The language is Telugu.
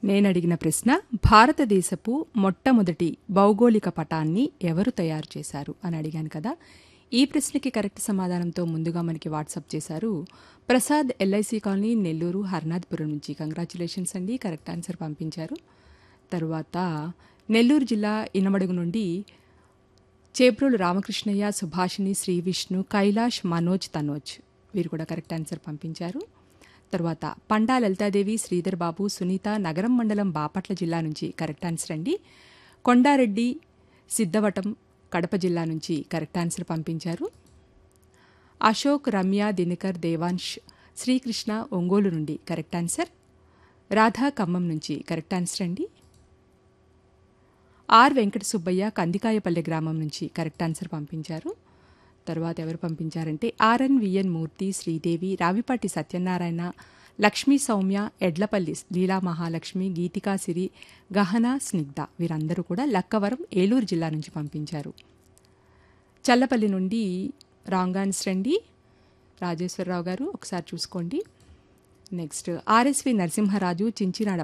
నేను అడిగిన ప్రశ్న భారతదేశపు మొట్టమొదటి భౌగోళిక పటాన్ని ఎవరు తయారు చేశారు అని అడిగాను కదా ఈ ప్రశ్నకి కరెక్ట్ సమాధానంతో ముందుగా మనకి వాట్సాప్ చేశారు ప్రసాద్ ఎల్ఐసి కాలనీ నెల్లూరు హర్నాథ్పురం నుంచి కంగ్రాచులేషన్స్ అండి కరెక్ట్ ఆన్సర్ పంపించారు తరువాత నెల్లూరు జిల్లా ఇనమడుగు నుండి చేప్రోలు రామకృష్ణయ్య సుభాషిణి శ్రీ విష్ణు కైలాష్ మనోజ్ తనోజ్ వీరు కూడా కరెక్ట్ ఆన్సర్ పంపించారు తర్వాత పండా లలితాదేవి శ్రీధర్ బాబు సునీత నగరం మండలం బాపట్ల జిల్లా నుంచి కరెక్ట్ ఆన్సర్ అండి కొండారెడ్డి సిద్ధవటం కడప జిల్లా నుంచి కరెక్ట్ ఆన్సర్ పంపించారు అశోక్ రమ్య దినకర్ దేవాంశ్ శ్రీకృష్ణ ఒంగోలు నుండి కరెక్ట్ ఆన్సర్ రాధా ఖమ్మం నుంచి కరెక్ట్ ఆన్సర్ అండి ఆర్ వెంకట సుబ్బయ్య కందికాయపల్లె గ్రామం నుంచి కరెక్ట్ ఆన్సర్ పంపించారు తర్వాత ఎవరు పంపించారంటే ఆర్ఎన్ విఎన్ మూర్తి శ్రీదేవి రావిపాటి సత్యనారాయణ లక్ష్మీ సౌమ్య ఎడ్లపల్లి లీలా మహాలక్ష్మి గీతికా సిరి గహన స్నిగ్ధ వీరందరూ కూడా లక్కవరం ఏలూరు జిల్లా నుంచి పంపించారు చల్లపల్లి నుండి రాంగ్ ఆన్సర్ అండి రాజేశ్వరరావు గారు ఒకసారి చూసుకోండి నెక్స్ట్ ఆర్ఎస్వి నరసింహరాజు చించినాడ